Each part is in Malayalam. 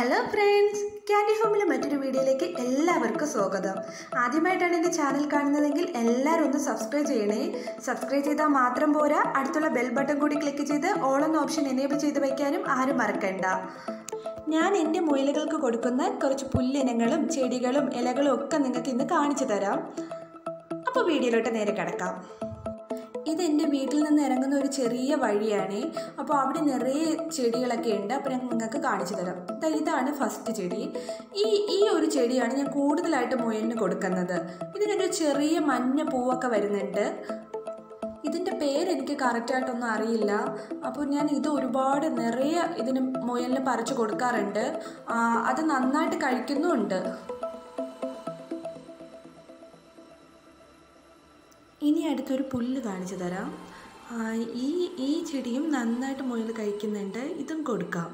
ഹലോ ഫ്രണ്ട്സ് ക്യാൻഡി ഹോമിലെ മറ്റൊരു വീഡിയോയിലേക്ക് എല്ലാവർക്കും സ്വാഗതം ആദ്യമായിട്ടാണ് എൻ്റെ ചാനൽ കാണുന്നതെങ്കിൽ എല്ലാവരും ഒന്ന് സബ്സ്ക്രൈബ് ചെയ്യണേ സബ്സ്ക്രൈബ് ചെയ്താൽ മാത്രം പോരാ അടുത്തുള്ള ബെൽ ബട്ടൺ കൂടി ക്ലിക്ക് ചെയ്ത് ഓൾ എന്ന ഓപ്ഷൻ എനേബിൾ ചെയ്ത് വയ്ക്കാനും ആരും മറക്കണ്ട ഞാൻ എൻ്റെ മുയലുകൾക്ക് കൊടുക്കുന്ന കുറച്ച് പുല്ലിനങ്ങളും ചെടികളും ഇലകളും ഒക്കെ നിങ്ങൾക്ക് ഇന്ന് കാണിച്ചു തരാം അപ്പോൾ വീഡിയോയിലോട്ട് നേരെ കിടക്കാം ഇത് എൻ്റെ വീട്ടിൽ നിന്ന് ഇറങ്ങുന്ന ഒരു ചെറിയ വഴിയാണ് അപ്പോൾ അവിടെ നിറയെ ചെടികളൊക്കെ ഉണ്ട് അപ്പോൾ ഞാൻ നിങ്ങൾക്ക് കാണിച്ചു തരാം ദാ ഇതാണ് ഫസ്റ്റ് ചെടി ഈ ഈ ഒരു ചെടിയാണ് ഞാൻ കൂടുതലായിട്ട് മുയലിന് കൊടുക്കുന്നത് ഇതിനൊരു ചെറിയ മഞ്ഞ പൂവൊക്കെ വരുന്നുണ്ട് ഇതിൻ്റെ പേര് എനിക്ക് കറക്റ്റായിട്ടൊന്നും അറിയില്ല അപ്പോൾ ഞാൻ ഇത് ഒരുപാട് നിറയെ ഇതിന് മുയലിന് പറിച്ചു കൊടുക്കാറുണ്ട് ആ, അത് നന്നായിട്ട് കഴിക്കുന്നുമുണ്ട് ഇനി അടുത്തൊരു പുല്ല് കാണിച്ചു തരാം ആ, ഈ ഈ ചെടിയും നന്നായിട്ട് മുയൽ കഴിക്കുന്നുണ്ട് ഇതും കൊടുക്കാം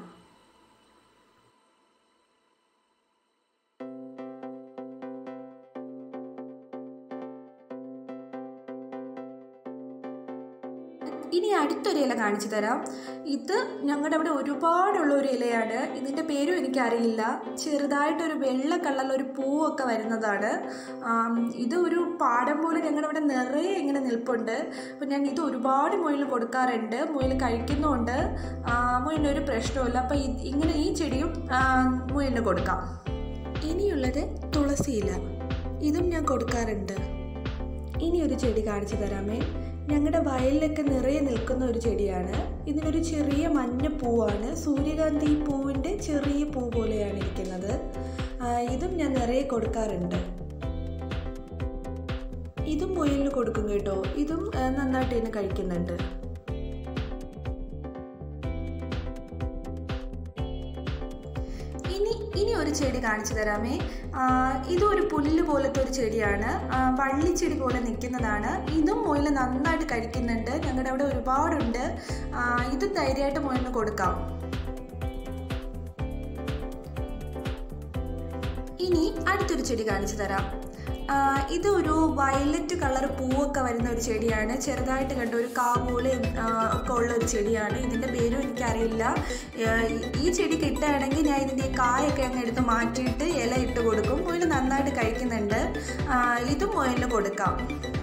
ഇനി അടുത്തൊരു ഇല കാണിച്ചു തരാം ഇത് ഞങ്ങളുടെ അവിടെ ഒരുപാടുള്ള ഒരു ഇലയാണ് ഇതിൻ്റെ പേരും എനിക്കറിയില്ല ചെറുതായിട്ടൊരു വെള്ള കളറിൽ ഒരു പൂവൊക്കെ വരുന്നതാണ് ആം, ഇത് ഒരു പാടം പോലെ ഞങ്ങളുടെ അവിടെ നിറയെ ഇങ്ങനെ നിൽപ്പുണ്ട് അപ്പോൾ ഞാൻ ഇത് ഒരുപാട് മുയൽ കൊടുക്കാറുണ്ട് മുയൽ കഴിക്കുന്നുമുണ്ട് ആ, മുയലിന് ഒരു പ്രശ്നമില്ല അപ്പോൾ ഇത് ഇങ്ങനെ ഈ ചെടിയും ആ, മുയലിന് കൊടുക്കാം ഇനിയുള്ളത് തുളസിയില ഇതും ഞാൻ കൊടുക്കാറുണ്ട് ഇനി ഒരു ചെടി കാണിച്ചു തരാമേ ഞങ്ങളുടെ വയലിലൊക്കെ നിറയെ നിൽക്കുന്ന ഒരു ചെടിയാണ് ഇതിനൊരു ചെറിയ മഞ്ഞ പൂവാണ് സൂര്യകാന്തി പൂവിൻ്റെ ചെറിയ പൂ പോലെയാണ് ഇരിക്കുന്നത് ആ, ഇതും ഞാൻ നിറയെ കൊടുക്കാറുണ്ട് ഇതും മുയലിന് കൊടുക്കും കേട്ടോ ഇതും ആ, നന്നായിട്ട് തന്നെ കഴിക്കുന്നുണ്ട് ഇനി ഇനി ഒരു ചെടി കാണിച്ചു തരാമേ ആ, ഇതും ഒരു പുല്ല് പോലത്തെ ഒരു ചെടിയാണ് ആ, വള്ളിച്ചെടി പോലെ നിൽക്കുന്നതാണ് ഇതും മുയൽ നന്നായിട്ട് കഴിക്കുന്നുണ്ട് ഞങ്ങളുടെ അവിടെ ഒരുപാടുണ്ട് ആ, ഇതും ധൈര്യമായിട്ട് മുയലിന് കൊടുക്കാം ഇനി അടുത്തൊരു ചെടി കാണിച്ചു തരാം ആ, ഇത് ഒരു വയലറ്റ് കളർ പൂവൊക്കെ വരുന്ന ഒരു ചെടിയാണ് ചെറുതായിട്ട് കണ്ട ഒരു കാവൂല് ഒക്കെ ഉള്ള ഒരു ചെടിയാണ് ഇതിൻ്റെ പേരും എനിക്കറിയില്ല ആ, ഈ- ഈ ചെടി കിട്ടുകയാണെങ്കിൽ ഞാൻ ഇതിൻ്റെ ഈ കായൊക്കെ അങ്ങ് എടുത്ത് മാറ്റിയിട്ട് ഇല ഇട്ട് കൊടുക്കും മുയൽ നന്നായിട്ട് കഴിക്കുന്നുണ്ട് ആ, ഇതും മുയലിന് കൊടുക്കാം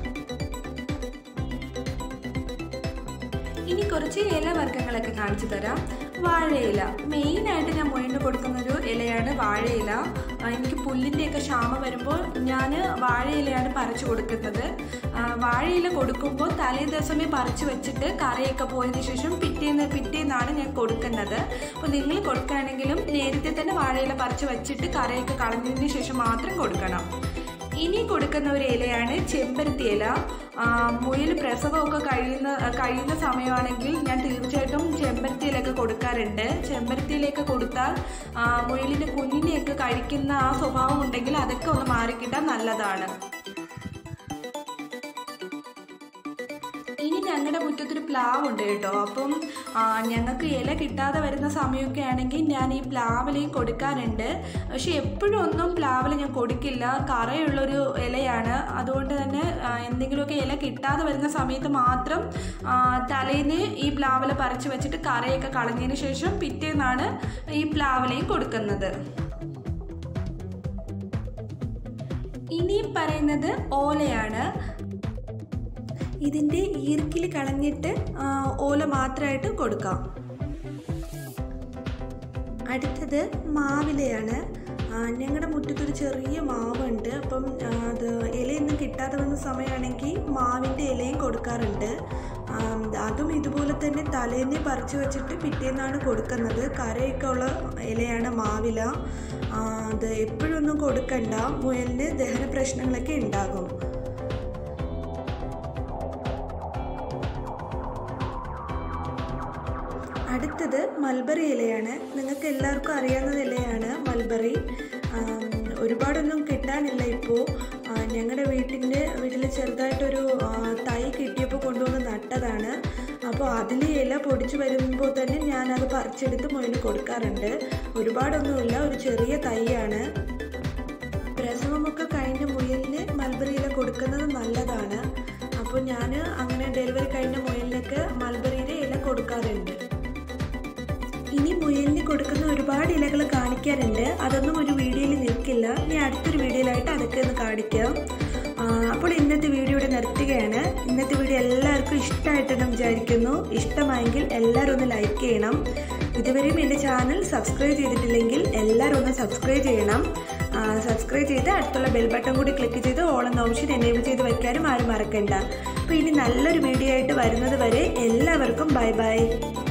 ഇനി കുറച്ച് ഇലവർഗ്ഗങ്ങളൊക്കെ കാണിച്ചു തരാം വാഴയില മെയിനായിട്ട് ഞാൻ മുയലിന് കൊടുക്കുന്നൊരു ഇലയാണ് വാഴയില ആ, എനിക്ക് പുല്ലിൻ്റെയൊക്കെ ക്ഷാമം വരുമ്പോൾ ഞാൻ വാഴയിലയാണ് പറിച്ചു കൊടുക്കുന്നത് ആ, വാഴയില കൊടുക്കുമ്പോൾ തലേ ദിവസമേ പറിച്ചു വെച്ചിട്ട് കറിയൊക്കെ പോയതിന് ശേഷം പിറ്റേന്ന് പിറ്റേന്നാണ് ഞാൻ കൊടുക്കുന്നത് അപ്പോൾ നിങ്ങൾ കൊടുക്കുകയാണെങ്കിലും നേരത്തെ തന്നെ വാഴയില പറിച്ചു വെച്ചിട്ട് കറിയൊക്കെ കളഞ്ഞതിന് ശേഷം മാത്രം കൊടുക്കണം ഇനി കൊടുക്കുന്ന ഒരു ഇലയാണ് ചെമ്പരത്തി ഇല ആ, മുയൽ പ്രസവമൊക്കെ കഴിയുന്ന കഴിയുന്ന സമയമാണെങ്കിൽ ഞാൻ തീർച്ചയായിട്ടും ചെമ്പരത്തി ഇലയൊക്കെ കൊടുക്കാറുണ്ട് ചെമ്പരത്തി ഇലയൊക്കെ കൊടുത്താൽ ആ, മുയലിൻ്റെ കുഞ്ഞിനെയൊക്കെ കഴിക്കുന്ന ആ സ്വഭാവം ഉണ്ടെങ്കിൽ അതൊക്കെ ഒന്ന് മാറിക്കിട്ടാൻ നല്ലതാണ് ഇനി ഞങ്ങളുടെ മുറ്റത്തൊരു പ്ലാവ് ഉണ്ട് കേട്ടോ അപ്പം ആ, ഞങ്ങൾക്ക് ഇല കിട്ടാതെ വരുന്ന സമയമൊക്കെ ആണെങ്കിൽ ഞാൻ ഈ പ്ലാവിലയും കൊടുക്കാറുണ്ട് പക്ഷെ എപ്പോഴും ഒന്നും പ്ലാവില ഞാൻ കൊടുക്കില്ല കറയുള്ളൊരു ഇലയാണ് അതുകൊണ്ട് തന്നെ ആ, എന്തെങ്കിലുമൊക്കെ ഇല കിട്ടാതെ വരുന്ന സമയത്ത് മാത്രം ആ, തലേന്ന് ഈ പ്ലാവില പറിച്ചു വെച്ചിട്ട് കറയൊക്കെ കളഞ്ഞതിന് ശേഷം പിറ്റേന്നാണ് ഈ പ്ലാവിലയും കൊടുക്കുന്നത് ഇനിയും പറയുന്നത് ഓലയാണ് ഇതിൻ്റെ ഈർക്കിൽ കളഞ്ഞിട്ട് ആ, ഓല മാത്രമായിട്ട് കൊടുക്കാം അടുത്തത് മാവിലയാണ് ആ, ഞങ്ങളുടെ മുറ്റത്തൊരു ചെറിയ മാവുണ്ട് അപ്പം ആ, അത് ഇലയൊന്നും കിട്ടാതെ വന്ന സമയമാണെങ്കിൽ മാവിൻ്റെ ഇലയും കൊടുക്കാറുണ്ട് ആ, അതും ഇതുപോലെ തന്നെ തലേന്നെ പറിച്ചു വെച്ചിട്ട് പിറ്റേന്നാണ് കൊടുക്കുന്നത് കരയൊക്കെ ഉള്ള ഇലയാണ് മാവില ആ, അത് എപ്പോഴൊന്നും കൊടുക്കണ്ട മുയലിന് ദഹന പ്രശ്നങ്ങളൊക്കെ ഉണ്ടാകും അടുത്തത് മൽബറി ഇലയാണ് നിങ്ങൾക്ക് എല്ലാവർക്കും അറിയാവുന്ന ഇലയാണ് മൽബറി ആം, ഒരുപാടൊന്നും കിട്ടാനില്ല ഇപ്പോൾ ഞങ്ങളുടെ വീട്ടിൻ്റെ വീട്ടിൽ ചെറുതായിട്ടൊരു ആ, തൈ കിട്ടിയപ്പോൾ കൊണ്ടുവന്ന് നട്ടതാണ് അപ്പോൾ അതിൽ ഇല പൊടിച്ച് വരുമ്പോൾ തന്നെ ഞാനത് പറിച്ചെടുത്ത് മുയലിന് കൊടുക്കാറുണ്ട് ഒരുപാടൊന്നുമില്ല ഒരു ചെറിയ തൈയാണ് പ്രസവമൊക്കെ കഴിഞ്ഞ മുയലിന് മൽബറി ഇല കൊടുക്കുന്നത് നല്ലതാണ് അപ്പോൾ ഞാൻ അങ്ങനെ ഡെലിവറി കഴിഞ്ഞ മുയലിനൊക്കെ മൽബറിയുടെ ഇല കൊടുക്കാറുണ്ട് ഇനി മുയലിന് കൊടുക്കുന്ന ഒരുപാട് ഇലകൾ കാണിക്കാൻ കാണിക്കാനുണ്ട് അതൊന്നും ഒരു വീഡിയോയിൽ നിൽക്കില്ല ഇനി അടുത്തൊരു വീഡിയോയിലായിട്ട് അതൊക്കെ ഒന്ന് കാണിക്കാം ആ, അപ്പോൾ ഇന്നത്തെ വീഡിയോ ഇവിടെ നിർത്തുകയാണ് ഇന്നത്തെ വീഡിയോ എല്ലാവർക്കും ഇഷ്ടമായിട്ടെന്ന് വിചാരിക്കുന്നു ഇഷ്ടമായെങ്കിൽ എല്ലാവരും ഒന്ന് ലൈക്ക് ചെയ്യണം ഇതുവരെയും എൻ്റെ ചാനൽ സബ്സ്ക്രൈബ് ചെയ്തിട്ടില്ലെങ്കിൽ എല്ലാവരും ഒന്ന് സബ്സ്ക്രൈബ് ചെയ്യണം സബ്സ്ക്രൈബ് ചെയ്ത് അടുത്തുള്ള ബെൽ ബട്ടൺ കൂടി ക്ലിക്ക് ചെയ്ത് ഓൾ എന്ന ഓപ്ഷൻ എനേബിൾ ചെയ്ത് വയ്ക്കാനും ആരും മറക്കണ്ട അപ്പോൾ ഇനി നല്ലൊരു വീഡിയോ ആയിട്ട് വരുന്നത് വരെ എല്ലാവർക്കും ബൈ ബൈ